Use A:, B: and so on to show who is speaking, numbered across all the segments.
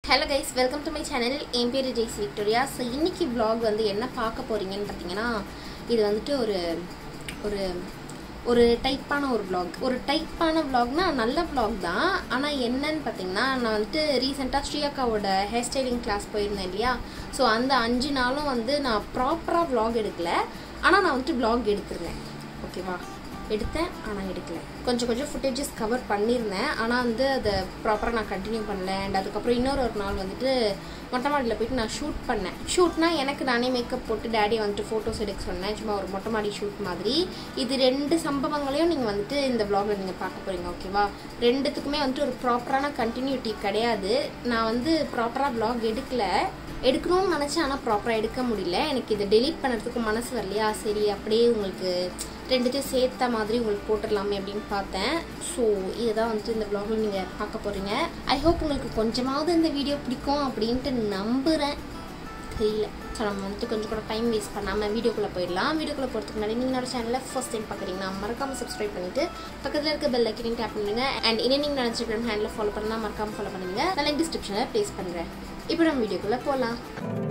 A: Hello guys welcome to my channel என் பேர் Jeys Victoria so இன்னைக்கு vlog வந்து என்ன பார்க்க போகிறீங்கன்னு பார்த்தீங்கன்னா இது வந்துட்டு ஒரு ஒரு ஒரு டைப்பான ஒரு vlog ஒரு டைப்பான vlogனா நல்ல vlog தான் ஆனால் என்னன்னு பார்த்தீங்கன்னா நான் வந்துட்டு ரீசெண்டாக ஸ்ரீயக்காவோட ஹேர் ஸ்டைலிங் கிளாஸ் போயிருந்தேன் இல்லையா ஸோ அந்த அஞ்சு நாளும் வந்து நான் ப்ராப்பராக vlog எடுக்கல ஆனால் நான் வந்துட்டு vlog எடுத்திருந்தேன் ஓகேவா எடுத்தேன் ஆனால் எடுக்கல கொஞ்சம் கொஞ்சம் ஃபுட்டேஜஸ் கவர் பண்ணியிருந்தேன் ஆனால் வந்து அதை ப்ராப்பராக நான் கண்டினியூ பண்ணல அண்ட் அதுக்கப்புறம் இன்னொரு ஒரு நாள் வந்துட்டு மொட்டை மாடியில் போயிட்டு நான் ஷூட் பண்ணேன் ஷூட்னா எனக்கு நானே மேக்கப் போட்டு டேடியை வந்துட்டு ஃபோட்டோஸ் எடுக்க சொன்னேன் சும்மா ஒரு மொட்டை மாடி ஷூட் மாதிரி இது ரெண்டு சம்பவங்களையும் நீங்கள் வந்துட்டு இந்த vlogல நீங்கள் பார்க்க போகிறீங்க ஓகேவா ரெண்டுத்துக்குமே வந்துட்டு ஒரு ப்ராப்பரான கண்டினியூட்டி கிடையாது நான் வந்து ப்ராப்பராக vlog எடுக்கல எடுக்கணும்னு நினச்சேன் ஆனால் ப்ராப்பராக எடுக்க முடியல எனக்கு இதை டெலீட் பண்ணுறதுக்கு மனசு வரலையா சரி அப்படியே உங்களுக்கு ரெண்டுத்தையும் சேர்த்த மாதிரி உங்களுக்கு போட்டுடலாமே அப்படின்னு பார்த்தேன் ஸோ இதை தான் வந்துட்டு இந்த vlogல நீங்கள் பார்க்க போகிறீங்க ஐ ஹோப் உங்களுக்கு கொஞ்சமாவது இந்த வீடியோ பிடிக்கும் அப்படின்ட்டு நம்புகிறேன் தெரியல ஸோ நம்ம வந்துட்டு கொஞ்சம் கூட டைம் வேஸ்ட் பண்ணாமல் வீடியோக்குள்ளே போயிடலாம் வீடியோக்குள்ளே போகிறதுக்கு முன்னாடி நீங்கள் என்னோட சேனலில் ஃபர்ஸ்ட் டைம் பார்க்குறீங்கன்னா மறக்காமல் சப்ஸ்கிரைப் பண்ணிவிட்டு பக்கத்தில் இருக்க பெல் ஐக்கனையும் டேப் பண்ணுங்க அண்ட் இன்னும் நீங்கள் நினச்சிருக்கிற ஹேண்டில் ஃபாலோ பண்ணலாம் மறக்காமல் ஃபாலோ பண்ணுங்க நான் லிங்க் டிஸ்கிரிப்ஷனில் ப்ளேஸ் பண்ணுறேன் இப்போ நம்ம வீடியோக்குள்ளே போகலாம்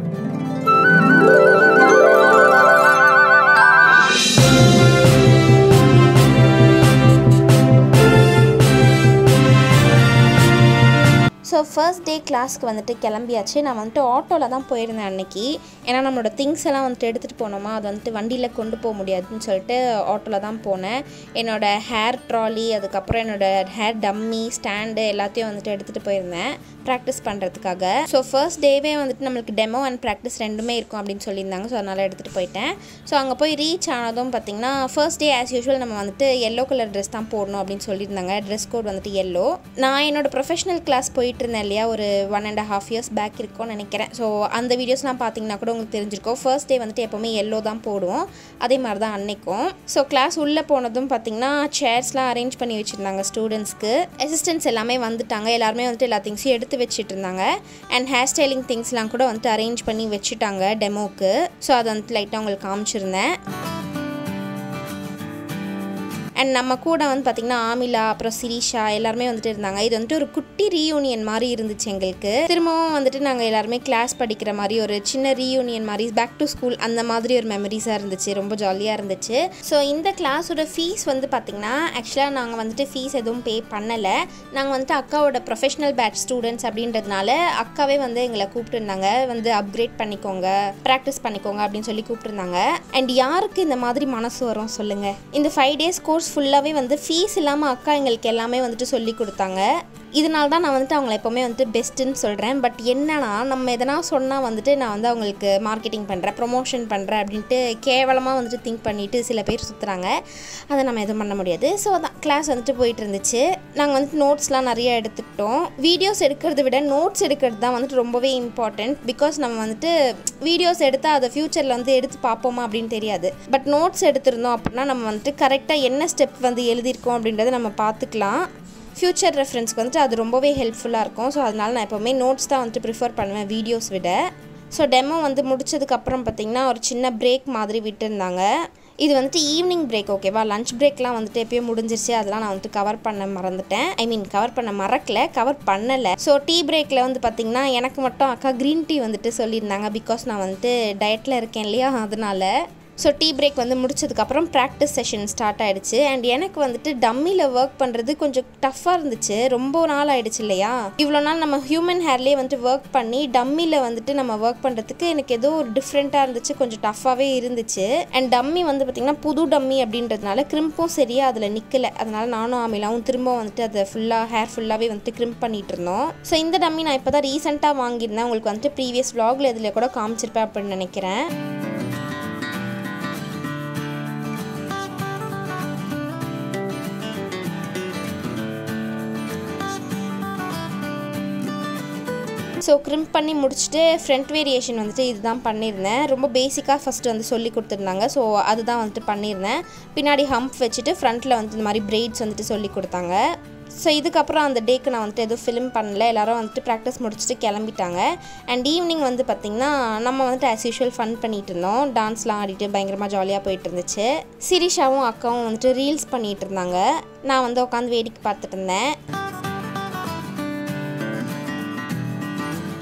A: ஸோ ஃபர்ஸ்ட் டே கிளாஸ்க்கு வந்துட்டு கிளம்பியாச்சு நான் வந்துட்டு ஆட்டோவில் தான் போயிருந்தேன் அன்னைக்கு ஏன்னா நம்மளோட திங்ஸ் எல்லாம் வந்துட்டு எடுத்துகிட்டு போனோமா அது வந்துட்டு வண்டியில் கொண்டு போக முடியாதுன்னு சொல்லிட்டு ஆட்டோவில் தான் போனேன் என்னோட ஹேர் ட்ராலி அதுக்கப்புறம் என்னோட ஹேர் டம்மி ஸ்டாண்டு எல்லாத்தையும் வந்துட்டு எடுத்துகிட்டு போயிருந்தேன் ப்ராக்டிஸ் பண்ணுறதுக்காக ஸோ ஃபர்ஸ்ட் டேவே வந்துட்டு நம்மளுக்கு டெமோ அண்ட் ப்ராக்டிஸ் ரெண்டுமே இருக்கும் அப்படின்னு சொல்லியிருந்தாங்க ஸோ அதனால் எடுத்துகிட்டு போயிட்டேன் ஸோ அங்கே போய் ரீச் ஆனதும் பார்த்திங்கன்னா ஃபர்ஸ்ட் டே ஆஸ் யூஷுவல் நம்ம வந்துட்டு எல்லோ கலர் ட்ரெஸ் தான் போடணும் அப்படின்னு சொல்லியிருந்தாங்க ட்ரெஸ் கோட் வந்துட்டு எல்லோ நான் என்னோட ப்ரொஃபஷனல் கிளாஸ் போயிட்டு இருந்தேன் இல்லையா ஒரு one and half years back இருக்கும்னு நினைக்கிறேன் ஸோ அந்த வீடியோஸ்லாம் பார்த்தீங்கன்னா கூட உங்களுக்கு தெரிஞ்சிருக்கும் ஃபர்ஸ்ட் டே வந்துட்டு எப்போவுமே எல்லோ தான் போடுவோம் அதே மாதிரி தான் அன்னைக்கும் ஸோ கிளாஸ் உள்ளே போனதும் பார்த்தீங்கன்னா சேர்ஸ்லாம் அரேஞ்ச் பண்ணி வச்சுருந்தாங்க ஸ்டூடெண்ட்ஸ்க்கு அசிஸ்டன்ட்ஸ் எல்லாமே வந்துட்டாங்க எல்லாருமே வந்துட்டு எல்லா திங்ஸையும் எடுத்து வச்சுட்டு இருந்தாங்க அண்ட் ஹேர் ஸ்டைலிங் திங்ஸ்லாம் கூட வந்துட்டு அரேஞ்ச் பண்ணி வச்சுட்டாங்க டெமோக்கு ஸோ அதை வந்துட்டு லைட்டாக உங்களுக்கு காமிச்சிருந்தேன் அண்ட் நம்ம கூட வந்து பார்த்திங்கன்னா ஆமிலா அப்புறம் சிரிஷா எல்லாருமே வந்துட்டு இருந்தாங்க இது வந்துட்டு ஒரு குட்டி ரீயூனியன் மாதிரி இருந்துச்சு எங்களுக்கு திரும்பவும் வந்துட்டு நாங்கள் எல்லாருமே கிளாஸ் படிக்கிற மாதிரி ஒரு சின்ன ரீயூனியன் மாதிரி பேக் டு ஸ்கூல் அந்த மாதிரி ஒரு மெமரிஸாக இருந்துச்சு ரொம்ப ஜாலியாக இருந்துச்சு ஸோ இந்த கிளாஸோட ஃபீஸ் வந்து பார்த்திங்கன்னா ஆக்சுவலாக நாங்கள் வந்துட்டு ஃபீஸ் எதுவும் பே பண்ணலை நாங்கள் வந்துட்டு அக்காவோட ப்ரொஃபஷனல் பேட்ச் ஸ்டூடெண்ட்ஸ் அப்படின்றதுனால அக்காவே வந்து எங்களை கூப்பிட்டுருந்தாங்க வந்து அப்கிரேட் பண்ணிக்கோங்க ப்ராக்டிஸ் பண்ணிக்கோங்க அப்படின்னு சொல்லி கூப்பிட்டுருந்தாங்க அண்ட் யாருக்கு இந்த மாதிரி மனசு வரும் சொல்லுங்கள் இந்த ஃபைவ் டேஸ் கோர்ஸ் ஃபுல்லாகவே வந்து ஃபீஸ் இல்லாமல் அக்கா எங்களுக்கு எல்லாமே வந்துட்டு சொல்லி கொடுத்தாங்க இதனால தான் நான் வந்துட்டு அவங்கள எப்போவுமே வந்துட்டு பெஸ்ட்டுன்னு சொல்கிறேன் பட் என்னன்னா நம்ம எதனா சொன்னால் வந்துட்டு நான் வந்து அவங்களுக்கு மார்க்கெட்டிங் பண்ணுறேன் ப்ரொமோஷன் பண்ணுறேன் அப்படின்ட்டு கேவலமாக வந்துட்டு திங்க் பண்ணிவிட்டு சில பேர் சுற்றுறாங்க அதை நம்ம எதுவும் பண்ண முடியாது ஸோ அதான் கிளாஸ் வந்துட்டு போயிட்டு இருந்துச்சு நாங்கள் வந்துட்டு நோட்ஸ்லாம் நிறைய எடுத்துக்கிட்டோம் வீடியோஸ் எடுக்கிறத விட நோட்ஸ் எடுக்கிறது தான் வந்துட்டு ரொம்பவே இம்பார்ட்டண்ட் பிகாஸ் நம்ம வந்துட்டு வீடியோஸ் எடுத்தால் அதை ஃப்யூச்சரில் வந்து எடுத்து பார்ப்போமா அப்படின்னு தெரியாது பட் நோட்ஸ் எடுத்திருந்தோம் அப்படின்னா நம்ம வந்துட்டு கரெக்டாக என்ன ஸ்டெப் வந்து எழுதியிருக்கோம் அப்படின்றத நம்ம பார்த்துக்கலாம் ஃப்யூச்சர் ரெஃபரன்ஸ்க்கு வந்துட்டு அது ரொம்பவே ஹெல்ப்ஃபுல்லாக இருக்கும் ஸோ அதனால் நான் எப்போவுமே நோட்ஸ் தான் வந்துட்டு ப்ரிஃபர் பண்ணுவேன் வீடியோஸ் விட ஸோ டெமோ வந்து முடிச்சதுக்கப்புறம் பார்த்திங்கன்னா ஒரு சின்ன பிரேக் மாதிரி விட்டுருந்தாங்க இது வந்துட்டு ஈவினிங் பிரேக் ஓகேவா லஞ்ச் பிரேக்லாம் வந்துட்டு எப்பயோ முடிஞ்சிருச்சு அதெல்லாம் நான் வந்துட்டு கவர் பண்ண மறந்துட்டேன் ஐ மீன் கவர் பண்ண மறக்கல கவர் பண்ணலை ஸோ டீ பிரேக்கில் வந்து பார்த்திங்கன்னா எனக்கு மட்டும் அக்கா க்ரீன் டீ வந்துட்டு சொல்லியிருந்தாங்க பிகாஸ் நான் வந்துட்டு டயட்டில் இருக்கேன் இல்லையா அதனால ஸோ டீ பிரேக் வந்து முடிச்சதுக்கப்புறம் ப்ராக்டிஸ் செஷன் ஸ்டார்ட் ஆகிடுச்சு அண்ட் எனக்கு வந்துட்டு டம்மியில் ஒர்க் பண்ணுறது கொஞ்சம் டஃப்பாக இருந்துச்சு ரொம்ப நாள் ஆயிடுச்சு இல்லையா இவ்வளோ நாள் நம்ம ஹியூமன் ஹேர்லேயே வந்துட்டு ஒர்க் பண்ணி டம்மியில் வந்துட்டு நம்ம ஒர்க் பண்ணுறதுக்கு எனக்கு ஏதோ ஒரு டிஃப்ரெண்ட்டாக இருந்துச்சு கொஞ்சம் டஃப்பாகவே இருந்துச்சு அண்ட் டம்மி வந்து பார்த்திங்கன்னா புது டம்மி அப்படின்றதுனால கிரிம்பும் சரியாக அதில் நிற்கலை அதனால் நானும் ஆமிலாவும் திரும்ப வந்துட்டு அதை ஃபுல்லாக ஹேர் ஃபுல்லாகவே வந்துட்டு கிரிம்ப் பண்ணிட்டு இருந்தோம் ஸோ இந்த டம்மி நான் இப்போ தான் ரீசெண்டாக வாங்கியிருந்தேன் உங்களுக்கு வந்துட்டு ப்ரீவியஸ் vlogல இதில் கூட காமிச்சிருப்பேன் அப்படின்னு நினைக்கிறேன் ஸோ க்ரிம்ப் பண்ணி முடிச்சுட்டு ஃப்ரண்ட் வேரியேஷன் வந்துட்டு இதுதான் பண்ணியிருந்தேன் ரொம்ப பேசிக்காக ஃபஸ்ட்டு வந்து சொல்லி கொடுத்துருந்தாங்க ஸோ அதுதான் வந்துட்டு பண்ணியிருந்தேன் பின்னாடி ஹம்ப் வச்சுட்டு ஃப்ரண்ட்டில் வந்து இந்த மாதிரி பிரெய்ட்ஸ் வந்துட்டு சொல்லி கொடுத்தாங்க ஸோ இதுக்கப்புறம் அந்த டேக்கு நான் வந்துட்டு எதுவும் ஃபிலிம் பண்ணல எல்லாரும் வந்துட்டு ப்ராக்டிஸ் முடிச்சுட்டு கிளம்பிட்டாங்க அண்ட் ஈவினிங் வந்து பார்த்திங்கன்னா நம்ம வந்துட்டு ஆஸ் யூஷுவல் ஃபன் பண்ணிட்டு இருந்தோம் டான்ஸ்லாம் ஆடிட்டு பயங்கரமாக ஜாலியாக போயிட்டு இருந்துச்சு சிரிஷாவும் அக்காவும் வந்துட்டு ரீல்ஸ் பண்ணிட்டு இருந்தாங்க நான் வந்து உட்காந்து வேடிக்கை பார்த்துட்டு இருந்தேன்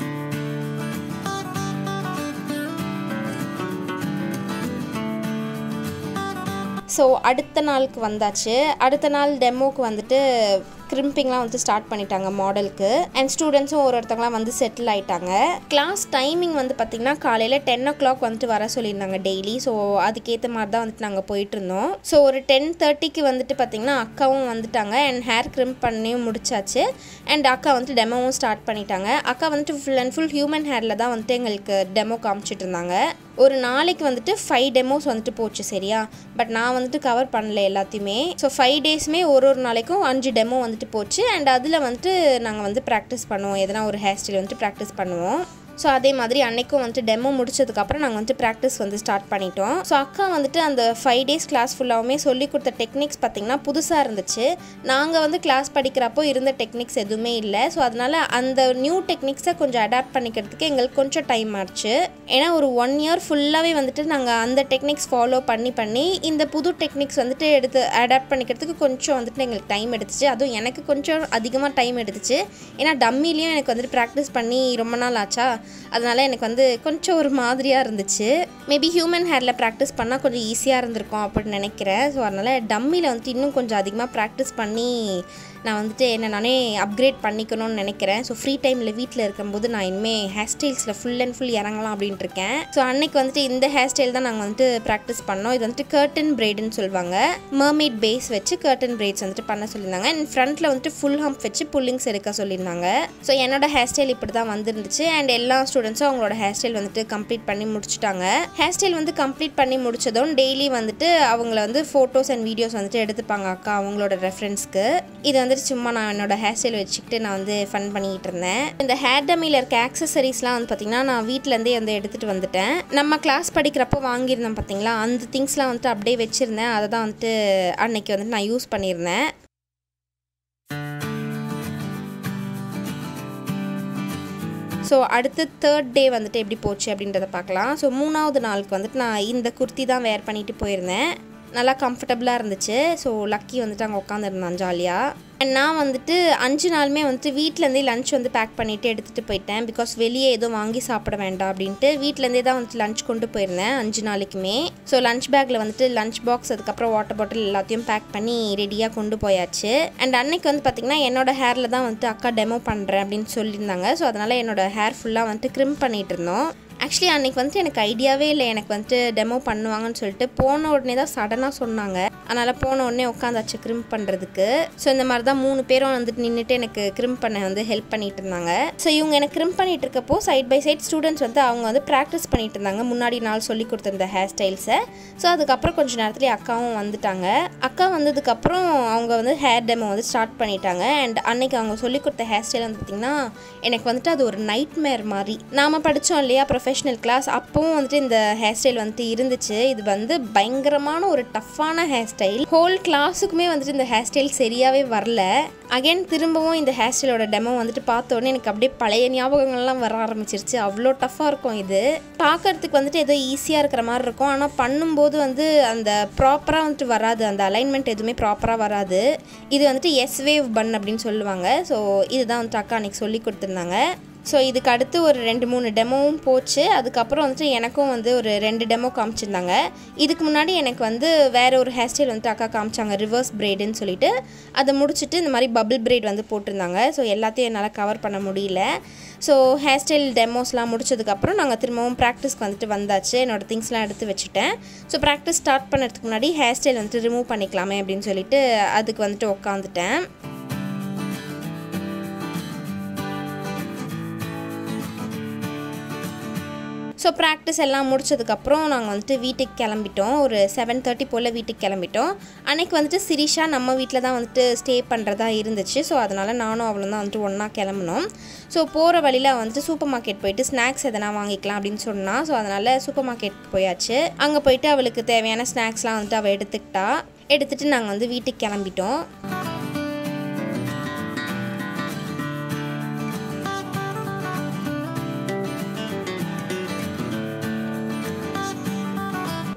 A: ஸோ அடுத்த நாளுக்கு வந்தாச்சு அடுத்த நாள் டெமோக்கு வந்துட்டு கிரிம்பிங்லாம் வந்து ஸ்டார்ட் பண்ணிட்டாங்க மாடலுக்கு அண்ட் ஸ்டூடெண்ட்ஸும் ஒரு ஒருத்தங்களாம் வந்து செட்டில் ஆயிட்டாங்க கிளாஸ் டைமிங் வந்து பார்த்திங்கன்னா காலையில் டென் ஓ கிளாக் வந்துட்டு வர சொல்லியிருந்தாங்க டெய்லி ஸோ அதுக்கேற்ற மாதிரி தான் வந்துட்டு நாங்கள் போயிட்டு இருந்தோம் ஸோ ஒரு டென் தேர்ட்டிக்கு வந்துட்டு பார்த்திங்கன்னா அக்காவும் வந்துட்டாங்க அண்ட் ஹேர் கிரிம்ப் பண்ணியும் முடிச்சாச்சு அண்ட் அக்கா வந்துட்டு டெமோவும் ஸ்டார்ட் பண்ணிட்டாங்க அக்கா வந்துட்டு ஃபுல் அண்ட் ஃபுல் ஹியூமன் ஹேரில் தான் வந்துட்டு எங்களுக்கு டெமோ காமிச்சிட்டு இருந்தாங்க ஒரு நாளைக்கு வந்துட்டு ஃபைவ் டெமோஸ் வந்துட்டு போச்சு சரியா பட் நான் வந்துட்டு கவர் பண்ணல எல்லாத்தையுமே ஸோ ஃபைவ் டேஸுமே ஒரு ஒரு நாளைக்கும் அஞ்சு டெமோ வந்துட்டு போச்சு அண்ட் அதில் வந்துட்டு நாங்கள் வந்து ப்ராக்டிஸ் பண்ணுவோம் எதனா ஒரு ஹேர் ஸ்டைல் வந்துட்டு ப்ராக்டிஸ் பண்ணுவோம் ஸோ அதே மாதிரி அன்னைக்கும் வந்துட்டு டெமோ முடிச்சதுக்கப்புறம் நாங்கள் வந்துட்டு ப்ராக்டிஸ் வந்து ஸ்டார்ட் பண்ணிட்டோம் ஸோ அக்கா வந்துட்டு அந்த ஃபைவ் டேஸ் கிளாஸ் ஃபுல்லாகவுமே சொல்லி கொடுத்த டெக்னிக்ஸ் பார்த்திங்கன்னா புதுசாக இருந்துச்சு நாங்கள் வந்து கிளாஸ் படிக்கிறப்போ இருந்த டெக்னிக்ஸ் எதுவுமே இல்லை ஸோ அதனால் அந்த நியூ டெக்னிக்ஸை கொஞ்சம் அடாப்ட் பண்ணிக்கிறதுக்கு எங்களுக்கு கொஞ்சம் டைம் ஆச்சு ஏன்னா ஒரு ஒன் இயர் ஃபுல்லாகவே வந்துட்டு நாங்கள் அந்த டெக்னிக்ஸ் ஃபாலோ பண்ணி பண்ணி இந்த புது டெக்னிக்ஸ் வந்துட்டு எடுத்து அடாப்ட் பண்ணிக்கிறதுக்கு கொஞ்சம் வந்துட்டு எங்களுக்கு டைம் எடுத்துச்சு அதுவும் எனக்கு கொஞ்சம் அதிகமாக டைம் எடுத்துச்சு ஏன்னா டம்மிலையும் எனக்கு வந்துட்டு ப்ராக்டிஸ் பண்ணி ரொம்ப நாள் ஆச்சா அதனால் எனக்கு வந்து கொஞ்சம் ஒரு மாதிரியாக இருந்துச்சு மேபி ஹியூமன் ஹேரில் ப்ராக்டிஸ் பண்ணால் கொஞ்சம் ஈஸியாக இருந்திருக்கும் அப்படின்னு நினைக்கிறேன் ஸோ அதனால் டம்மியில் வந்துட்டு இன்னும் கொஞ்சம் அதிகமாக ப்ராக்டிஸ் பண்ணி நான் வந்துட்டு என்ன நானே அப்கிரேட் பண்ணிக்கணும்னு நினைக்கிறேன் ஸோ ஃப்ரீ டைமில் வீட்டில் இருக்கும்போது நான் இனிமேல் ஹேர் ஸ்டைல்ஸில் ஃபுல் அண்ட் ஃபுல் இறங்கலாம் அப்படின்ட்டு இருக்கேன் ஸோ அன்னைக்கு வந்துட்டு இந்த ஹேர் ஸ்டைல் தான் நாங்கள் வந்துட்டு ப்ராக்டிஸ் பண்ணோம் இது வந்துட்டு கர்டன் பிரைடுன்னு சொல்லுவாங்க மர்மெய்ட் பேஸ் வச்சு கர்டன் பிரைட்ஸ் வந்துட்டு பண்ண சொல்லியிருந்தாங்க அண்ட் ஃப்ரண்ட்டில் வந்துட்டு ஃபுல் ஹம்ப் வச்சு புல்லிங்ஸ் எடுக்க சொல்லியிருந்தாங்க ஸோ என்னோட ஹேர் ஸ்டைல் இப்படி தான் வந்துருந்துச்சு அண்ட் எல்லா ஸ்டூடெண்ட்ஸும் அவங்களோட ஹேர் ஸ்டைல் வந்துட்டு கம்ப்ளீட் பண்ணி முடிச்சுட்டாங்க ஹேர் ஸ்டைல் வந்து கம்ப்ளீட் பண்ணி முடிச்சதும் டெய்லி வந்துட்டு அவங்கள வந்து ஃபோட்டோஸ் அண்ட் வீடியோஸ் வந்துட்டு எடுத்துப்பாங்க அக்கா அவங்களோட ரெஃபரன்ஸ்க்கு இது வந்துட்டு சும்மா நான் என்னோட ஹேர் ஸ்டைல் வச்சுக்கிட்டு நான் வந்து ஃபன் பண்ணிக்கிட்டு இருந்தேன் இந்த ஹேர் டம்மியில் இருக்க ஆக்சசரிஸ்லாம் வந்து பார்த்திங்கன்னா நான் வீட்டிலேருந்தே வந்து எடுத்துகிட்டு வந்துட்டேன் நம்ம கிளாஸ் படிக்கிறப்போ வாங்கியிருந்தேன் பார்த்தீங்களா அந்த திங்ஸ்லாம் வந்துட்டு அப்படியே வச்சுருந்தேன் அதை தான் வந்துட்டு அன்னைக்கு வந்துட்டு நான் யூஸ் பண்ணியிருந்தேன் ஸோ அடுத்து தேர்ட் டே வந்துட்டு எப்படி போச்சு அப்படின்றத பார்க்கலாம் ஸோ மூணாவது நாளுக்கு வந்துட்டு நான் இந்த குர்த்தி தான் வேர் பண்ணிட்டு போயிருந்தேன் நல்லா கம்ஃபர்டபுளாக இருந்துச்சு ஸோ லக்கி வந்துட்டு அங்கே உட்காந்துருந்தான் ஜாலியாக அண்ட் நான் வந்துட்டு அஞ்சு நாளுமே வந்துட்டு வீட்டிலேருந்தே லஞ்ச் வந்து பேக் பண்ணிவிட்டு எடுத்துகிட்டு போயிட்டேன் பிகாஸ் வெளியே எதுவும் வாங்கி சாப்பிட வேண்டாம் அப்படின்ட்டு வீட்டிலேருந்தே தான் வந்துட்டு லஞ்ச் கொண்டு போயிருந்தேன் அஞ்சு நாளைக்குமே ஸோ லஞ்ச் பேக்கில் வந்துட்டு லஞ்ச் பாக்ஸ் அதுக்கப்புறம் வாட்டர் பாட்டில் எல்லாத்தையும் பேக் பண்ணி ரெடியாக கொண்டு போயாச்சு அண்ட் அன்னைக்கு வந்து பார்த்திங்கன்னா என்னோட ஹேரில் தான் வந்துட்டு அக்கா டெமோ பண்ணுறேன் அப்படின்னு சொல்லியிருந்தாங்க ஸோ அதனால் என்னோட ஹேர் ஃபுல்லாக வந்துட்டு க்ரிம் பண்ணிகிட்டு இருந்தோம் ஆக்சுவலி அன்றைக்கி வந்துட்டு எனக்கு ஐடியாவே இல்லை எனக்கு வந்துட்டு டெமோ பண்ணுவாங்கன்னு சொல்லிட்டு போன உடனே தான் சடனாக சொன்னாங்க அதனால் போன உடனே உட்காந்தாச்சு க்ரிம் பண்ணுறதுக்கு ஸோ இந்த மாதிரி தான் மூணு பேரும் வந்துட்டு நின்றுட்டு எனக்கு க்ரிம் பண்ண வந்து ஹெல்ப் பண்ணிட்டு இருந்தாங்க ஸோ இவங்க எனக்கு க்ரிம் பண்ணிட்டு இருக்கப்போ சைட் பை சைட் ஸ்டூடெண்ட்ஸ் வந்து அவங்க வந்து ப்ராக்டிஸ் பண்ணிட்டு இருந்தாங்க முன்னாடி நாள் சொல்லி கொடுத்துருந்த ஹேர் ஸ்டைல்ஸை ஸோ அதுக்கப்புறம் கொஞ்சம் நேரத்துலேயே அக்காவும் வந்துட்டாங்க அக்கா வந்ததுக்கப்புறம் அவங்க வந்து ஹேர் டெமோ வந்து ஸ்டார்ட் பண்ணிட்டாங்க அண்ட் அன்னைக்கு அவங்க சொல்லி கொடுத்த ஹேர் ஸ்டைல் வந்து பார்த்திங்கன்னா எனக்கு வந்துட்டு அது ஒரு நைட் மேர் மாதிரி நாம் படித்தோம் இல்லையா ப்ரொஃபஷனல் கிளாஸ் அப்பவும் வந்துட்டு இந்த ஹேர் ஸ்டைல் வந்துட்டு இருந்துச்சு இது வந்து பயங்கரமான ஒரு டஃப்பான ஹேர் ஸ்டைல் ஹோல் கிளாஸுக்குமே வந்துட்டு இந்த ஹேர் ஸ்டைல் சரியாகவே வரல அகைன் திரும்பவும் இந்த ஹேர் ஸ்டைலோட டெமோ வந்துட்டு பார்த்த உடனே எனக்கு அப்படியே பழைய ஞாபகங்கள்லாம் வர ஆரம்பிச்சிருச்சு அவ்வளோ டஃப்பாக இருக்கும் இது பார்க்கறதுக்கு வந்துட்டு ஏதோ ஈஸியாக இருக்கிற மாதிரி இருக்கும் ஆனால் பண்ணும்போது வந்து அந்த ப்ராப்பராக வந்துட்டு வராது அந்த அலைன்மெண்ட் எதுவுமே ப்ராப்பராக வராது இது வந்துட்டு எஸ் வேவ் பன் அப்படின்னு சொல்லுவாங்க ஸோ இதுதான் வந்துட்டு அக்கா அன்றைக்கி சொல்லி கொடுத்துருந்தாங்க ஸோ இதுக்கு அடுத்து ஒரு ரெண்டு மூணு டெமோவும் போச்சு அதுக்கப்புறம் வந்துட்டு எனக்கும் வந்து ஒரு ரெண்டு டெமோ காமிச்சிருந்தாங்க இதுக்கு முன்னாடி எனக்கு வந்து வேறு ஒரு ஹேர் ஸ்டைல் வந்துட்டு அக்கா காமிச்சாங்க ரிவர்ஸ் பிரைடுன்னு சொல்லிட்டு அதை முடிச்சுட்டு இந்த மாதிரி பபிள் பிரைட் வந்து போட்டிருந்தாங்க ஸோ எல்லாத்தையும் என்னால் கவர் பண்ண முடியல ஸோ ஹேர் ஸ்டைல் டெமோஸ்லாம் முடிச்சதுக்கப்புறம் நாங்கள் திரும்பவும் ப்ராக்டிஸ்க்கு வந்துட்டு வந்தாச்சு என்னோடய திங்ஸ்லாம் எடுத்து வச்சுட்டேன் ஸோ ப்ராக்டிஸ் ஸ்டார்ட் பண்ணுறதுக்கு முன்னாடி ஹேர் ஸ்டைல் வந்துட்டு ரிமூவ் பண்ணிக்கலாமே அப்படின்னு சொல்லிட்டு அதுக்கு வந்துட்டு உட்காந்துட்டேன் ஸோ ப்ராக்டிஸ் எல்லாம் முடிச்சதுக்கப்புறம் நாங்கள் வந்துட்டு வீட்டுக்கு கிளம்பிட்டோம் ஒரு செவன் தேர்ட்டி போல் வீட்டுக்கு கிளம்பிட்டோம் அன்னைக்கு வந்துட்டு சிரிஷா நம்ம வீட்டில் தான் வந்துட்டு ஸ்டே பண்ணுறதா இருந்துச்சு ஸோ அதனால் நானும் அவளும் தான் வந்துட்டு ஒன்றா கிளம்புனோம் ஸோ போகிற வழியில் வந்துட்டு சூப்பர் மார்க்கெட் போயிட்டு ஸ்நாக்ஸ் எதனா வாங்கிக்கலாம் அப்படின்னு சொன்னால் ஸோ அதனால் சூப்பர் மார்க்கெட் போயாச்சு அங்கே போயிட்டு அவளுக்கு தேவையான ஸ்நாக்ஸ்லாம் வந்துட்டு அவள் எடுத்துக்கிட்டா எடுத்துகிட்டு நாங்கள் வந்து வீட்டுக்கு கிளம்பிட்டோம்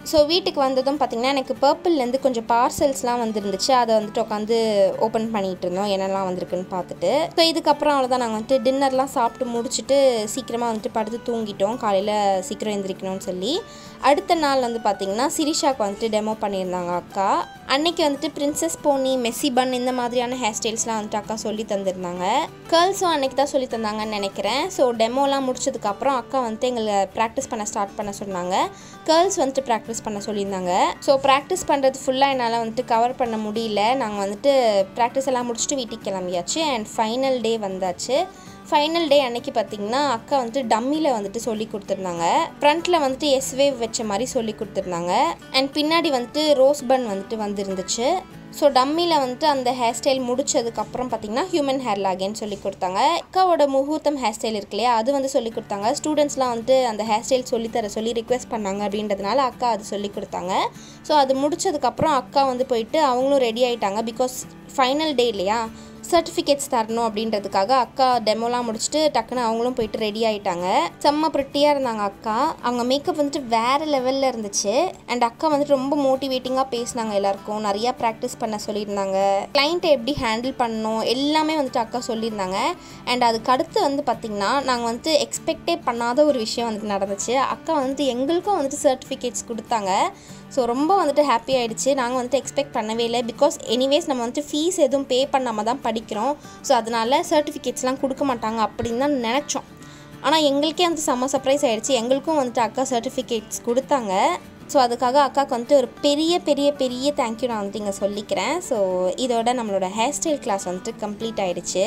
A: ஸோ வீட்டுக்கு வந்ததும் பார்த்திங்கன்னா எனக்கு பர்பிள்லேருந்து கொஞ்சம் பார்சல்ஸ்லாம் வந்துருந்துச்சு அதை வந்துட்டு உட்காந்து ஓப்பன் பண்ணிகிட்டு இருந்தோம் என்னெல்லாம் வந்திருக்குன்னு பார்த்துட்டு ஸோ இதுக்கப்புறம் அவ்வளோதான் நாங்கள் வந்துட்டு டின்னர்லாம் சாப்பிட்டு முடிச்சுட்டு சீக்கிரமாக வந்துட்டு படுத்து தூங்கிட்டோம் காலையில் சீக்கிரம் எந்திரிக்கணும்னு சொல்லி அடுத்த நாள் வந்து பார்த்திங்கன்னா சிரிஷாக்கு வந்துட்டு டெமோ பண்ணியிருந்தாங்க அக்கா அன்னைக்கு வந்துட்டு பிரின்சஸ் போனி மெஸ்ஸி பன் இந்த மாதிரியான ஹேர் ஸ்டைல்ஸ்லாம் வந்துட்டு அக்கா சொல்லி தந்திருந்தாங்க கேர்ள்ஸும் அன்னைக்கு தான் சொல்லி தந்தாங்கன்னு நினைக்கிறேன் ஸோ டெமோலாம் முடிச்சதுக்கப்புறம் அக்கா வந்துட்டு எங்களை ப்ராக்டிஸ் பண்ண ஸ்டார்ட் பண்ண சொன்னாங்க கேர்ள்ஸ் வந்துட்டு ப்ராக்டிஸ் பண்ண சொல்லியிருந்தாங்க ஸோ ப்ராக்டிஸ் பண்ணுறது ஃபுல்லாக என்னால் வந்துட்டு கவர் பண்ண முடியல நாங்கள் வந்துட்டு ப்ராக்டிஸ் எல்லாம் முடிச்சுட்டு வீட்டுக்கு கிளம்பியாச்சு அண்ட் ஃபைனல் டே வந்தாச்சு ஃபைனல் டே அன்னைக்கு பார்த்தீங்கன்னா அக்கா வந்துட்டு டம்மியில் வந்துட்டு சொல்லி கொடுத்துருந்தாங்க ஃப்ரண்ட்டில் வந்துட்டு எஸ் வேவ் வச்ச மாதிரி சொல்லி கொடுத்துருந்தாங்க அண்ட் பின்னாடி வந்துட்டு ரோஸ் பன் வந்துட்டு வந்துருந்துச்சு ஸோ டம்மியில் வந்துட்டு அந்த ஹேர் ஸ்டைல் முடிச்சதுக்கப்புறம் பார்த்தீங்கன்னா ஹியூமன் ஹேர் லாகேன்னு சொல்லி கொடுத்தாங்க அக்காவோட முகூர்த்தம் ஹேர் ஸ்டைல் இருக்கு இல்லையா அது வந்து சொல்லி கொடுத்தாங்க ஸ்டூடெண்ட்ஸ்லாம் வந்துட்டு அந்த ஹேர் ஸ்டைல் சொல்லித்தர சொல்லி ரிக்வெஸ்ட் பண்ணாங்க அப்படின்றதுனால அக்கா அது சொல்லி கொடுத்தாங்க ஸோ அது முடிச்சதுக்கப்புறம் அக்கா வந்து போயிட்டு அவங்களும் ரெடி ஆயிட்டாங்க பிகாஸ் ஃபைனல் டே இல்லையா சர்டிஃபிகேட்ஸ் தரணும் அப்படின்றதுக்காக அக்கா டெமோலாம் முடிச்சுட்டு டக்குன்னு அவங்களும் போயிட்டு ரெடி ஆகிட்டாங்க செம்ம ப்ரிட்டியாக இருந்தாங்க அக்கா அவங்க மேக்கப் வந்துட்டு வேறு லெவலில் இருந்துச்சு அண்ட் அக்கா வந்துட்டு ரொம்ப மோட்டிவேட்டிங்காக பேசினாங்க எல்லாருக்கும் நிறையா ப்ராக்டிஸ் பண்ண சொல்லியிருந்தாங்க கிளைண்ட்டை எப்படி ஹேண்டில் பண்ணணும் எல்லாமே வந்துட்டு அக்கா சொல்லியிருந்தாங்க அண்ட் அதுக்கு அடுத்து வந்து பார்த்திங்கன்னா நாங்கள் வந்துட்டு எக்ஸ்பெக்டே பண்ணாத ஒரு விஷயம் வந்துட்டு நடந்துச்சு அக்கா வந்துட்டு எங்களுக்கும் வந்துட்டு சர்டிஃபிகேட்ஸ் கொடுத்தாங்க ஸோ ரொம்ப வந்துட்டு ஹாப்பி ஆகிடுச்சு நாங்கள் வந்துட்டு எக்ஸ்பெக்ட் பண்ணவே இல்லை பிகாஸ் எனிவேஸ் நம்ம வந்துட்டு ஃபீஸ் எதுவும் பே பண்ணாமல் தான் படிக்கிறோம் ஸோ அதனால சர்டிஃபிகேட்ஸ்லாம் கொடுக்க மாட்டாங்க அப்படின்னு தான் நினச்சோம் ஆனால் எங்களுக்கே வந்து செம்ம சர்ப்ரைஸ் ஆகிடுச்சு எங்களுக்கும் வந்துட்டு அக்கா சர்டிஃபிகேட்ஸ் கொடுத்தாங்க ஸோ அதுக்காக அக்காவுக்கு வந்துட்டு ஒரு பெரிய பெரிய பெரிய தேங்க்யூ நான் வந்துட்டு இங்கே சொல்லிக்கிறேன் ஸோ இதோட நம்மளோட ஹேர் ஸ்டைல் கிளாஸ் வந்துட்டு கம்ப்ளீட் ஆகிடுச்சு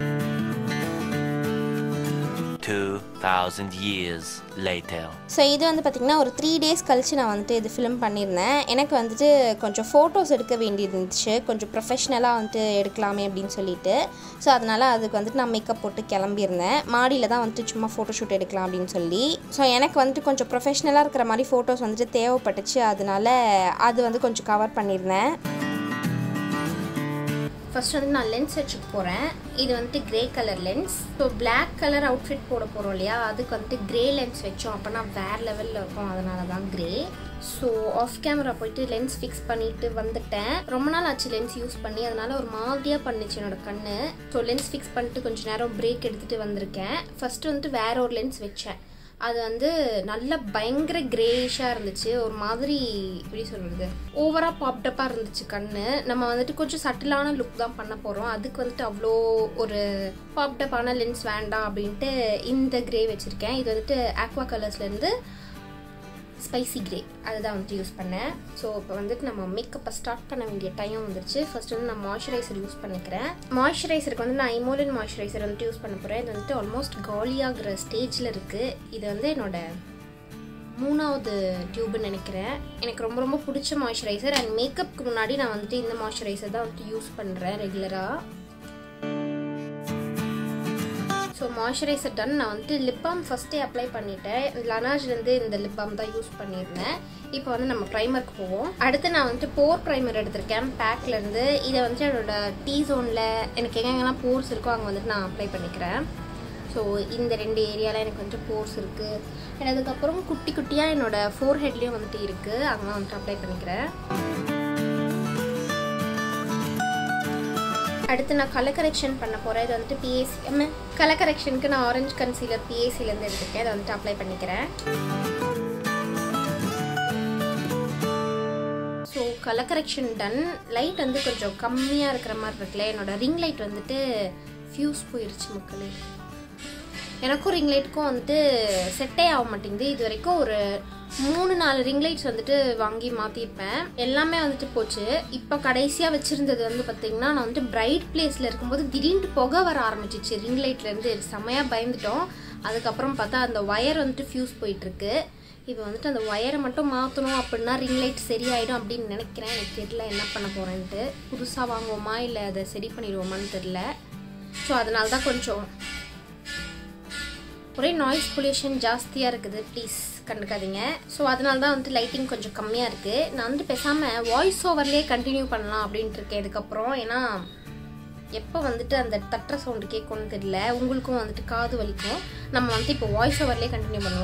B: 2000 years later.
A: ஸோ இது வந்து பார்த்திங்கன்னா ஒரு த்ரீ டேஸ் கழித்து நான் வந்துட்டு இது ஃபிலிம் பண்ணியிருந்தேன் எனக்கு வந்துட்டு கொஞ்சம் ஃபோட்டோஸ் எடுக்க வேண்டியிருந்துச்சு கொஞ்சம் ப்ரொஃபஷ்னலாக வந்துட்டு எடுக்கலாமே அப்படின்னு சொல்லிட்டு ஸோ அதனால் அதுக்கு வந்துட்டு நான் மேக்கப் போட்டு கிளம்பியிருந்தேன் மாடியில் தான் வந்துட்டு சும்மா ஃபோட்டோ ஷூட் எடுக்கலாம் அப்படின்னு சொல்லி ஸோ எனக்கு வந்துட்டு கொஞ்சம் ப்ரொஃபஷ்னலாக இருக்கிற மாதிரி ஃபோட்டோஸ் வந்துட்டு தேவைப்பட்டுச்சு அதனால அது வந்து கொஞ்சம் கவர் பண்ணியிருந்தேன் ஃபர்ஸ்ட் வந்து நான் லென்ஸ் வச்சுக்க போகிறேன் இது வந்துட்டு grey colour lens so Black colour outfit போட போகிறோம் இல்லையா அதுக்கு வந்துட்டு கிரே லென்ஸ் வச்சோம் அப்போனா வேறு லெவலில் இருக்கும் அதனால தான் கிரே ஸோ ஆஃப் கேமரா போயிட்டு லென்ஸ் ஃபிக்ஸ் பண்ணிட்டு வந்துட்டேன் ரொம்ப நாள் ஆச்சு லென்ஸ் யூஸ் பண்ணி அதனால ஒரு மாதிரியாக பண்ணுச்சு என்னோட கண்ணு ஸோ லென்ஸ் ஃபிக்ஸ் பண்ணிட்டு கொஞ்ச நேரம் பிரேக் எடுத்துகிட்டு வந்திருக்கேன் ஃபர்ஸ்ட் வந்துட்டு வேற ஒரு லென்ஸ் வச்சேன் அது வந்து நல்ல பயங்கர கிரேஷாக இருந்துச்சு ஒரு மாதிரி எப்படி சொல்கிறது ஓவராக பாப்டப்பாக இருந்துச்சு கண்ணு நம்ம வந்துட்டு கொஞ்சம் சட்டிலான லுக் தான் பண்ண போகிறோம் அதுக்கு வந்துட்டு அவ்வளோ ஒரு பாப்டப்பான லென்ஸ் வேண்டாம் அப்படின்ட்டு இந்த கிரே வச்சுருக்கேன் இது வந்துட்டு ஆக்வா கலர்ஸ்லேருந்து ஸ்பைசி கிரே அதுதான் வந்துட்டு யூஸ் பண்ணேன் ஸோ இப்போ வந்துட்டு நம்ம மேக்கப்பை ஸ்டார்ட் பண்ண வேண்டிய டைம் வந்துருச்சு ஃபர்ஸ்ட் வந்து நான் மாய்ஸ்சரைசர் யூஸ் பண்ணிக்கிறேன் மாய்ஸ்சரைசருக்கு வந்து நான் இமோலின் மாய்ஸ்சரைசர் வந்துட்டு யூஸ் பண்ண போகிறேன் இது வந்துட்டு ஆல்மோஸ்ட் காலியாகிற ஸ்டேஜில் இருக்குது இது வந்து என்னோட மூணாவது டியூப்னு நினைக்கிறேன் எனக்கு ரொம்ப ரொம்ப பிடிச்ச மாய்ஸ்சரைசர் அண்ட் மேக்கப்புக்கு முன்னாடி நான் வந்துட்டு இந்த மாய்ஸ்சரைசர் தான் வந்துட்டு யூஸ் பண்ணுறேன் ரெகுலராக ஸோ மாய்ஸ்சரைசர் டன் நான் வந்துட்டு லிப் பாம் ஃபஸ்ட்டே அப்ளை பண்ணிட்டேன் லனாஜ்லேருந்து இந்த லிப் பாம் தான் யூஸ் பண்ணியிருந்தேன் இப்போ வந்து நம்ம ப்ரைமருக்கு போவோம் அடுத்து நான் வந்துட்டு போர் ப்ரைமர் எடுத்திருக்கேன் பேக்லேருந்து இதை வந்துட்டு என்னோட டீ ஜோனில் எனக்கு எங்கெங்கெல்லாம் போர்ஸ் இருக்கோ அங்கே வந்துட்டு நான் அப்ளை பண்ணிக்கிறேன் ஸோ இந்த ரெண்டு ஏரியாவில் எனக்கு வந்துட்டு போர்ஸ் இருக்குது and அதுக்கப்புறம் குட்டி குட்டியாக என்னோட ஃபோர் ஹெட்லேயும் வந்துட்டு இருக்குது அங்கெல்லாம் வந்துட்டு அப்ளை பண்ணிக்கிறேன் அடுத்து நான் கலர் கரெக்ஷன் பண்ண போகிறேன் இது வந்துட்டு பிஏசி கலர் கரெக்ஷனுக்கு நான் ஆரஞ்சு கன்சீலர் பிஏசிலேருந்து எடுத்துருக்கேன் அதை வந்துட்டு அப்ளை பண்ணிக்கிறேன் so colour correction done light வந்து கொஞ்சம் கம்மியாக இருக்கிற மாதிரி இருக்குல்ல என்னோட ரிங் லைட் வந்துட்டு ஃபியூஸ் போயிருச்சு மக்களே எனக்கும் ரிங் லைட்டுக்கும் வந்துட்டு செட்டே ஆக மாட்டேங்குது இது வரைக்கும் ஒரு மூணு நாலு ரிங் லைட்ஸ் வந்துட்டு வாங்கி மாற்றிருப்பேன் எல்லாமே வந்துட்டு போச்சு இப்போ கடைசியாக வச்சுருந்தது வந்து பார்த்திங்கன்னா நான் வந்துட்டு பிரைட் பிளேஸில் இருக்கும்போது திடீர்னு புகை வர ஆரம்பிச்சிச்சு ரிங் லைட்லேருந்து செம்மையாக பயந்துட்டோம் அதுக்கப்புறம் பார்த்தா அந்த ஒயர் வந்துட்டு ஃபியூஸ் போயிட்டுருக்கு இப்போ வந்துட்டு அந்த ஒயரை மட்டும் மாற்றணும் அப்படின்னா ரிங் லைட் சரியாயிடும் அப்படின்னு நினைக்கிறேன் எனக்கு தெரியல என்ன பண்ண போகிறேன்ட்டு புதுசாக வாங்குவோமா இல்லை அதை சரி பண்ணிடுவோமான்னு தெரில ஸோ அதனால தான் கொஞ்சம் ஒரே நாய்ஸ் பொல்யூஷன் ஜாஸ்தியாக இருக்குது ப்ளீஸ் கண்டுக்காதீங்க ஸோ அதனால தான் வந்துட்டு லைட்டிங் கொஞ்சம் கம்மியாக இருக்குது நான் வந்து பேசாமல் வாய்ஸ் ஓவர்லேயே கண்டினியூ பண்ணலாம் அப்படின்ட்டு இருக்கேன் இதுக்கப்புறம் ஏன்னா எப்போ வந்துட்டு அந்த தட்டுற சவுண்டு கேட்கும்னு தெரியல உங்களுக்கும் வந்துட்டு காது வலிக்கும் நம்ம வந்துட்டு இப்போ வாய்ஸ் ஓவர்லேயே கண்டினியூ பண்ணுவோம்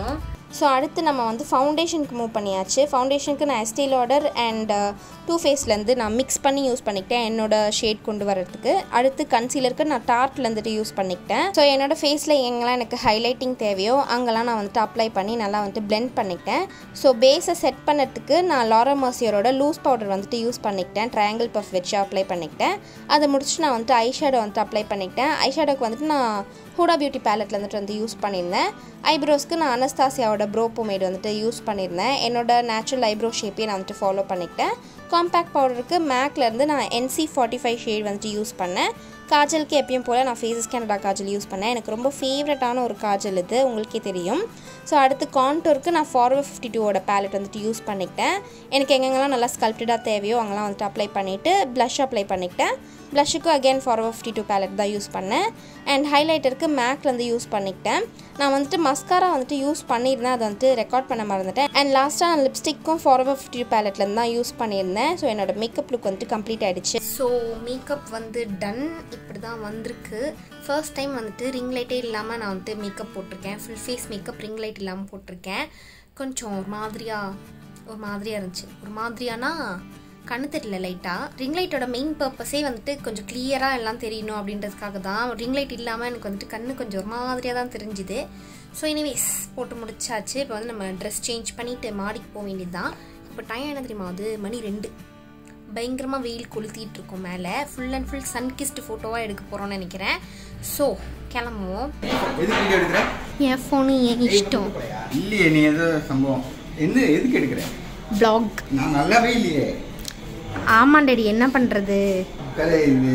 A: ஸோ அடுத்து நம்ம வந்து ஃபவுண்டேஷனுக்கு மூவ் பண்ணியாச்சு ஃபவுண்டேஷனுக்கு நான் எஸ்டே லாடர் அண்ட் டூ ஃபேஸ்லேருந்து நான் மிக்ஸ் பண்ணி யூஸ் பண்ணிக்கிட்டேன் என்னோட ஷேட் கொண்டு வரதுக்கு அடுத்து கன்சீலருக்கு நான் டார்ட்ல இருந்துட்டு யூஸ் பண்ணிக்கிட்டேன் ஸோ என்னோட ஃபேஸில் எங்கெல்லாம் எனக்கு ஹைலைட்டிங் தேவையோ அங்கெல்லாம் நான் வந்துட்டு அப்ளை பண்ணி நல்லா வந்துட்டு பிளெண்ட் பண்ணிக்கிட்டேன் ஸோ பேஸை செட் பண்ணுறதுக்கு நான் லாரா மர்சியரோட லூஸ் பவுடர் வந்துட்டு யூஸ் பண்ணிக்கிட்டேன் ட்ரையாங்கிள் பஃப் வச்சு அப்ளை பண்ணிக்கிட்டேன் அதை முடிச்சுட்டு நான் வந்துட்டு ஐஷேடோ வந்துட்டு அப்ளை பண்ணிக்கிட்டேன் ஐஷேடோக்கு வந்துட்டு நான் ஹூடா பியூட்டி பேலட்டில் வந்துட்டு வந்து யூஸ் பண்ணியிருந்தேன் ஐப்ரோஸ்க்கு நான் அனஸ்தாசியாவோட ப்ரோ பொமேட் வந்துட்டு யூஸ் பண்ணியிருந்தேன் என்னோட நேச்சுரல் ஐப்ரோ ஷேப்பையே நான் வந்துட்டு ஃபாலோ பண்ணிக்கிட்டேன் காம்பேக்ட் பவுடருக்கு மேக்லேருந்து நான் என்சி ஃபார்ட்டி ஃபைவ் ஷேட் வந்துட்டு யூஸ் பண்ணேன் காஜலுக்கு எப்பயும் போல் நான் ஃபேஸஸ் கேனடா காஜல் யூஸ் பண்ணேன் எனக்கு ரொம்ப ஃபேவரட்டான ஒரு காஜல் இது உங்களுக்கே தெரியும் ஸோ அடுத்து கான்டோருக்கு நான் ஃபார்வர் ஃபிஃப்டி டூவோட பேலட் வந்துட்டு யூஸ் பண்ணிக்கிட்டேன் எனக்கு எங்கெங்கெல்லாம் நல்லா ஸ்கல்ப்டடாக தேவையோ அங்கெல்லாம் வந்துட்டு அப்ளை பண்ணிவிட்டு ப்ளஷ் அப்ளை பண்ணிக்கிட்டேன் ப்ளஷுக்கு again forever fifty two palette தான் யூஸ் பண்ணேன் அண்ட் ஹைலைட்டருக்கு மேக்லேருந்து யூஸ் பண்ணிக்கிட்டேன் நான் வந்துட்டு மஸ்காரா வந்துட்டு யூஸ் பண்ணியிருந்தேன் அதை வந்துட்டு ரெக்கார்ட் பண்ண மறந்துட்டேன் அண்ட் லாஸ்ட்டாக நான் லிப்ஸ்டிக்கும் ஃபார்வர் ஃபிஃப்டி டூ பேலட்லேருந்து தான் யூஸ் பண்ணியிருந்தேன் ஸோ என்னோட மேக்கப் லுக் வந்துட்டு கம்ப்ளீட் ஆகிடுச்சு ஸோ மேக்கப் வந்து டன் இப்படி தான் வந்திருக்கு ஃபர்ஸ்ட் டைம் வந்துட்டு ரிங் லைட்டே இல்லாமல் நான் வந்துட்டு மேக்கப் போட்டிருக்கேன் full face makeup ring light இல்லாமல் போட்டிருக்கேன் கொஞ்சம் ஒரு மாதிரியாக ஒரு மாதிரியாக இருந்துச்சு ஒரு மாதிரியானா கண்ணு தெரியல லைட்டாக ரிங் லைட்டோட மெயின் பர்பஸே வந்துட்டு கொஞ்சம் கிளியராக எல்லாம் தெரியணும் அப்படின்றதுக்காக தான் ரிங் லைட் இல்லாமல் எனக்கு வந்துட்டு கண்ணு கொஞ்சம் ஒரு மாதிரியாக தான் தெரிஞ்சுது ஸோ எனிவேஸ் போட்டு முடிச்சாச்சு இப்போ வந்து நம்ம ட்ரெஸ் சேஞ்ச் பண்ணிவிட்டு மாடிக்கு போக வேண்டியது தான் இப்போ டைம் என்ன தெரியுமா அது மணி ரெண்டு பயங்கரமாக வெயில் கொளுத்திட்டு இருக்கோம் மேலே full and full sun kissed ஃபோட்டோவாக எடுக்க போகிறோம்னு நினைக்கிறேன் ஸோ கிளம்புவோம்
B: எதுக்கு வீடியோ எடுக்கிற
A: என் ஃபோனு என் இஷ்டம்
B: இல்லையே நீ ஏதோ சம்பவம் என்ன எதுக்கு எடுக்கிற
A: ப்ளாக்
B: நான் நல்லாவே இல்லையே
A: ஆமாம் டேடி என்ன பண்ணுறது
B: கதை இது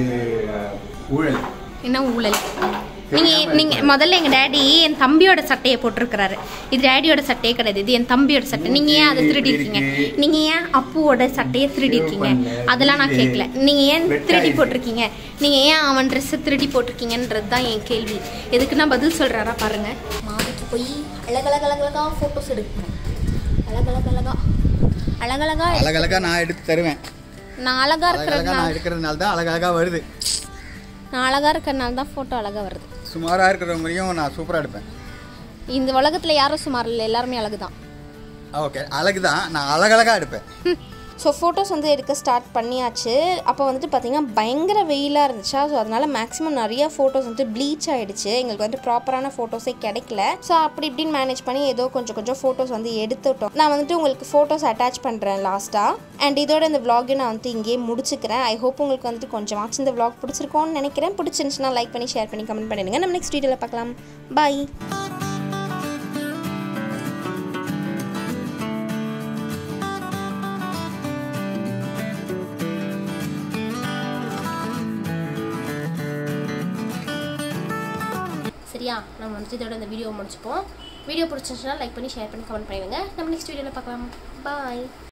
B: ஊழல்
A: என்ன ஊழல் நீங்கள் நீங்கள் முதல்ல எங்கள் டேடி என் தம்பியோட சட்டையை போட்டிருக்கிறாரு இது டேடியோட சட்டையே கிடையாது இது என் தம்பியோட சட்டை நீங்கள் ஏன் அதை திருடி இருக்கீங்க நீங்கள் ஏன் அப்புவோட சட்டையை திருடி இருக்கீங்க அதெல்லாம் நான் கேட்கல நீங்கள் ஏன் திருடி போட்டிருக்கீங்க நீங்கள் ஏன் அவன் ட்ரெஸ்ஸை திருடி போட்டிருக்கீங்கன்றது தான் என் கேள்வி எதுக்கு நான் பதில் சொல்கிறாரா பாருங்க மாடிக்கு போய் அழகழகழகழகா ஃபோட்டோஸ் எடுக்கிறேன் அழகழகழகா அழகழகா
B: அழகழகா நான் எடுத்து தருவேன்
A: நான் அழகா
B: அழகழகா
A: இருக்கிறதுனால
B: நான் எடுக்கிறதுனால தான் அழகழகா வருது
A: நான் அழகா இருக்கிறதுனால தான் ஃபோட்டோ அழகா வருது
B: சுமாராக இருக்கிறவங்களையும் நான் சூப்பராக எடுப்பேன்
A: இந்த உலகத்தில் யாரும் சுமார் இல்லை எல்லாருமே அழகு தான்
B: ஓகே அழகு தான் நான் அழகழகா எடுப்பேன்
A: ஸோ ஃபோட்டோஸ் வந்து எடுக்க ஸ்டார்ட் பண்ணியாச்சு அப்போ வந்துட்டு பார்த்திங்கன்னா பயங்கர வெயிலாக இருந்துச்சா ஸோ அதனால் மேக்ஸிமம் நிறைய ஃபோட்டோஸ் வந்து ப்ளீச் ஆகிடுச்சு எங்களுக்கு வந்து ப்ராப்பரான ஃபோட்டோஸே கிடைக்கல ஸோ அப்படி இப்படின்னு மேனேஜ் பண்ணி ஏதோ கொஞ்சம் கொஞ்சம் ஃபோட்டோஸ் வந்து எடுத்துட்டோம் நான் வந்துட்டு உங்களுக்கு ஃபோட்டோஸ் அட்டாச் பண்ணுறேன் லாஸ்ட்டாக அண்ட் இதோட இந்த vlog நான் வந்து இங்கேயே முடிச்சுக்கிறேன் ஐ ஹோப் உங்களுக்கு வந்துட்டு கொஞ்சமாச்சும் இந்த vlog பிடிச்சிருக்கோன்னு நினைக்கிறேன் பிடிச்சிருந்துச்சுன்னா லைக் பண்ணி ஷேர் பண்ணி கமெண்ட் பண்ணிடுங்க நம்ம நெக்ஸ்ட் வீடியோவில் பார்க்கலாம் பாய் சரியா நம்ம வந்துட்டு இதோட இந்த வீடியோ முடிச்சுப்போம் வீடியோ பிடிச்சிருந்துச்சுன்னா லைக் பண்ணி ஷேர் பண்ணி கமெண்ட் பண்ணிடுங்க நம்ம நெக்ஸ்ட் வீடியோவில் பார்க்கலாம் பாய்